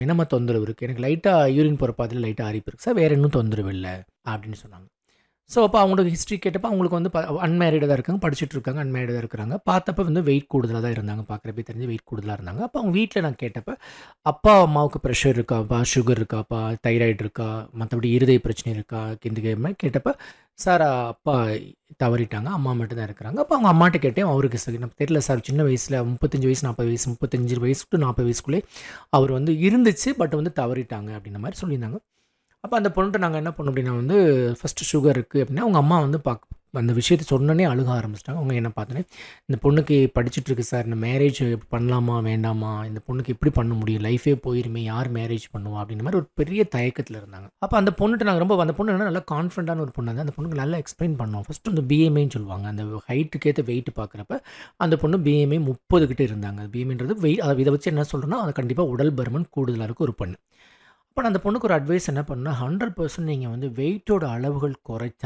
என்னம்மா தொந்தரவு இருக்குது எனக்கு லைட்டாக யூரின் போகிற பாதையில் லைட்டாக அரிப்பு இருக்குது சார் வேறு இன்னும் தொந்தரவு இல்லை அப்படின்னு சொன்னாங்க ஸோ அப்போ அவங்களுக்கு ஹிஸ்ட்ரி கேட்டப்போ அவங்களுக்கு வந்து அன்மேரிடாக தான் இருக்காங்க படிச்சுட்டு இருக்காங்க அன்மேரிடாக இருக்கிறாங்க பார்த்தப்ப வந்து வெயிட் கூடுதலாக தான் இருந்தாங்க பார்க்குறப்ப தெரிஞ்சு வெயிட் கூடுதலாக இருந்தாங்க அப்போ அவங்க வீட்டில் நான் கேட்டப்ப அப்பா அம்மாவுக்கு ப்ரெஷர் இருக்காப்பா சுகர் இருக்காப்பா தைராய்டு இருக்கா மற்றபடி இருதய பிரச்சனை இருக்கா இந்த மாதிரி கேட்டப்ப சார் அப்பா தவறிட்டாங்க அம்மா மட்டும் தான் இருக்கிறாங்க அப்போ அவங்க அம்மாட்ட கேட்டேன் அவருக்கு சரி நம்ம தெரியல சார் சின்ன வயசில் முப்பத்தஞ்சு வயசு நாற்பது வயசு முப்பத்தஞ்சு வயசு டு நாற்பது வயசுக்குள்ளே அவர் வந்து இருந்துச்சு பட் வந்து தவறிட்டாங்க அப்படின்ற மாதிரி சொல்லியிருந்தாங்க அப்போ அந்த பொண்ணுகிட்ட நாங்கள் என்ன பண்ணோம் அப்படின்னா வந்து ஃபஸ்ட்டு சுகர் இருக்குது அப்படின்னா அவங்க அம்மா வந்து பார்க்க அந்த விஷயத்தை சொன்னோன்னே அழுக ஆரம்பிச்சிட்டாங்க அவங்க என்ன பார்த்தோன்னே இந்த பொண்ணுக்கு படிச்சுட்டு இருக்கு சார் இந்த மேரேஜ் பண்ணலாமா வேண்டாமா இந்த பொண்ணுக்கு எப்படி பண்ண முடியும் லைஃபே போயிருமே யார் மேரேஜ் பண்ணுவா அப்படின்ற மாதிரி ஒரு பெரிய தயக்கத்தில் இருந்தாங்க அப்போ அந்த பொண்ணுகிட்ட நாங்கள் ரொம்ப அந்த பொண்ணு என்ன நல்லா கான்ஃபிடண்டான ஒரு பொண்ணு அந்த பொண்ணுக்கு நல்லா எக்ஸ்பிளைன் பண்ணோம் ஃபஸ்ட்டு அந்த பிஎம்ஐன்னு சொல்லுவாங்க அந்த ஹைட்டுக்கு ஏற்ற வெயிட் பார்க்குறப்ப அந்த பொண்ணு பிஎம்ஐ முப்பது கிட்ட இருந்தாங்க பிஎம்ஐன்றது வெயிட் அதை இதை வச்சு என்ன சொல்கிறேன்னா அது கண்டிப்பாக உடல் பருமன் கூடுதலாக இருக்க ஒரு பொண்ணு அப்போ அந்த பொண்ணுக்கு ஒரு அட்வைஸ் என்ன பண்ணால் ஹண்ட்ரட் பர்சன்ட் நீங்கள் வந்து வெயிட்டோட அளவுகள் குறைத்தா